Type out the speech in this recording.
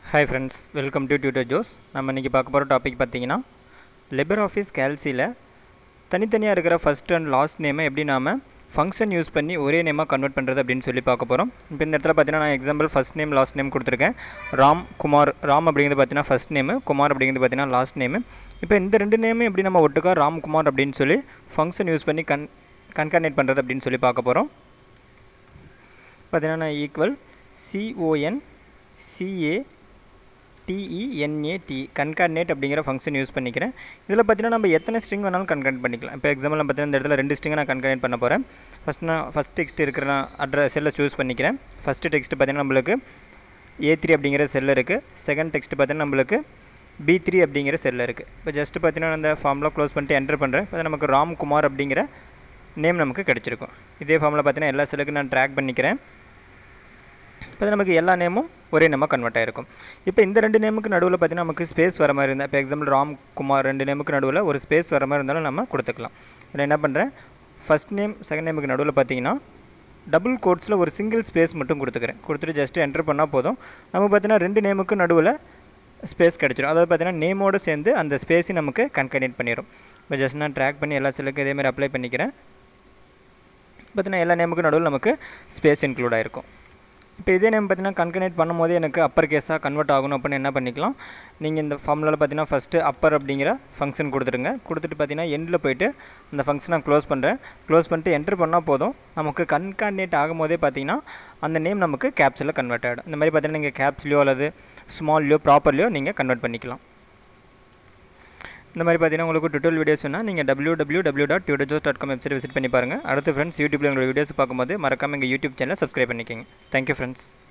hi friends welcome to tutor Joes நம்ம இன்றைக்கி பார்க்க போகிற டாபிக் பார்த்தீங்கன்னா லிபர் ஆஃபீஸ் கேல்சியில் தனித்தனியாக இருக்கிற ஃபஸ்ட் அண்ட் லாஸ்ட் நேமை எப்படி நாம் ஃபங்க்ஷன் யூஸ் பண்ணி ஒரே நேமாக கன்வெர்ட் பண்ணுறது அப்படின்னு சொல்லி பார்க்க போகிறோம் இப்போ இந்த இடத்துல பார்த்தீங்கன்னா நான் example first name last name கொடுத்துருக்கேன் ராம் குமார் ராம் அப்படிங்கிறது பார்த்தீங்கன்னா ஃபஸ்ட் நேமு குமார் அப்படிங்கிறது பார்த்தீங்கன்னா லாஸ்ட் நேமு இப்போ இந்த ரெண்டு நேமும் எப்படி நம்ம ஒட்டுக்கா ராம் குமார் அப்படின்னு சொல்லி ஃபங்க்ஷன் யூஸ் பண்ணி கன் கன்கார்னேட் பண்ணுறது அப்படின்னு சொல்லி பார்க்க போகிறோம் பார்த்தீங்கன்னா நான் equal concatenate concatenate அப்படிங்கிற ஃபங்க்ஷன் யூஸ் பண்ணிக்கிறேன் இதில் பார்த்தீங்கன்னா நம்ம எத்தனை ஸ்ட்ரிங் வேணாலும் கன்கார்ட் பண்ணிக்கலாம் இப்போ எக்ஸாம்பிள் பார்த்தீங்கன்னா இந்த இடத்துல ரெண்டு ஸ்ட்ரிங்கை நான் கன்கார்னேட் பண்ண போகிறேன் ஃபஸ்ட் நான் ஃபஸ்ட் டெக்ஸ்ட் இருக்கிற அட்ரஸ் செல்லை சூஸ் பண்ணிக்கிறேன் ஃபஸ்ட்டு டெக்ஸ்ட் பார்த்தீங்கன்னா நம்மளுக்கு ஏ த்ரீ அப்படிங்கிற செல் இருக்குது செகண்ட் டெக்ஸ்ட் பார்த்தீங்கன்னா நம்மளுக்கு பி த்ரீ அப்படிங்கிற செல் இருக்குது இப்போ ஜஸ்ட் பார்த்தீங்கன்னா அந்த ஃபார்மில் க்ளோஸ் பண்ணிட்டு என்டர் பண்ணுறேன் இப்போ நமக்கு ராம் குமார் அப்படிங்கிற நேம் நமக்கு கிடச்சிருக்கும் இதே ஃபார்மில் பார்த்தீங்கன்னா எல்லா செல்லுக்கும் நான் ட்ராக் பண்ணிக்கிறேன் இப்போ நமக்கு எல்லா நேமும் ஒரே நேமாக கன்வெர்ட் ஆகிருக்கும் இப்போ இந்த ரெண்டு நேமுக்கு நடுவில் பார்த்தீங்கன்னா நமக்கு ஸ்பேஸ் வர மாதிரி இருந்தால் இப்போ எக்ஸாம்பிள் ராம் குமார் ரெண்டு நேமுக்கு நடுவில் ஒரு ஸ்பேஸ் வர மாதிரி இருந்தாலும் நம்ம கொடுத்துக்கலாம் இதில் என்ன பண்ணுறேன் ஃபஸ்ட் நேம் செகண்ட் நேமுக்கு நடுவில் பார்த்தீங்கன்னா டபுள் கோட்ஸில் ஒரு சிங்கிள் ஸ்பேஸ் மட்டும் கொடுத்துக்கிறேன் கொடுத்துட்டு ஜஸ்ட் என்டர் பண்ணால் போதும் நம்ம பார்த்தீங்கன்னா ரெண்டு நேமுக்கு நடுவில் ஸ்பேஸ் கிடச்சிரும் அதாவது பார்த்தீங்கன்னா நேமோடு சேர்ந்து அந்த ஸ்பேஸையும் நமக்கு கன்கனெக்ட் பண்ணிடும் இப்போ ஜஸ்ட் நான் ட்ராக் பண்ணி எல்லா செல்லுக்கும் இதேமாதிரி அப்ளை பண்ணிக்கிறேன் பார்த்தீங்கன்னா எல்லா நேமுக்கும் நடுவில் நமக்கு ஸ்பேஸ் இன்க்ளூட் ஆகிருக்கும் இப்போ இதே நேம் பார்த்தீங்கன்னா கன்கனெக்ட் பண்ணும்போது எனக்கு அப்பர் கேஸாக கன்வெர்ட் ஆகணும் அப்படின்னு என்ன பண்ணிக்கலாம் நீங்கள் இந்த ஃபார்முலாவில் பார்த்தீங்கன்னா ஃபஸ்ட்டு அப்பர் அப்படிங்கிற ஃபங்க்ஷன் கொடுத்துருங்க கொடுத்துட்டு பார்த்தீங்கன்னா எண்டில் போயிட்டு அந்த ஃபங்க்ஷனை க்ளோஸ் பண்ணுறேன் க்ளோஸ் பண்ணிட்டு என்ட்ரு பண்ணால் போதும் நமக்கு கன்கார்டினேட் ஆகும்போதே பார்த்தீங்கன்னா அந்த நேம் நமக்கு கேப்ஸில் கன்வெர்ட் ஆகிடும் இந்த மாதிரி பார்த்தீங்கன்னா நீங்கள் கேப்ஸ்லையோ அல்லது ஸ்மால்லையோ ப்ராப்பர்லையோ நீங்கள் கன்வெர்ட் பண்ணிக்கலாம் இந்த மாதிரி பார்த்தீங்கன்னா உங்களுக்கு டுட்டோல் வீடியோஸ் வேணால் நீங்கள் W W W dot tutorjoes dot com website visit பண்ணி பாருங்கள் அடுத்து ஃப்ரெண்ட்ஸ் யூடியூப்பில் உங்களோட வீடியோஸ் பார்க்கும்போது மறக்காமல் எங்கள் யூடியூப் சேனலை சப்ஸ்கிரைப் பண்ணிக்கோங்க தேங்க்யூ ஃப்ரெண்ட்ஸ்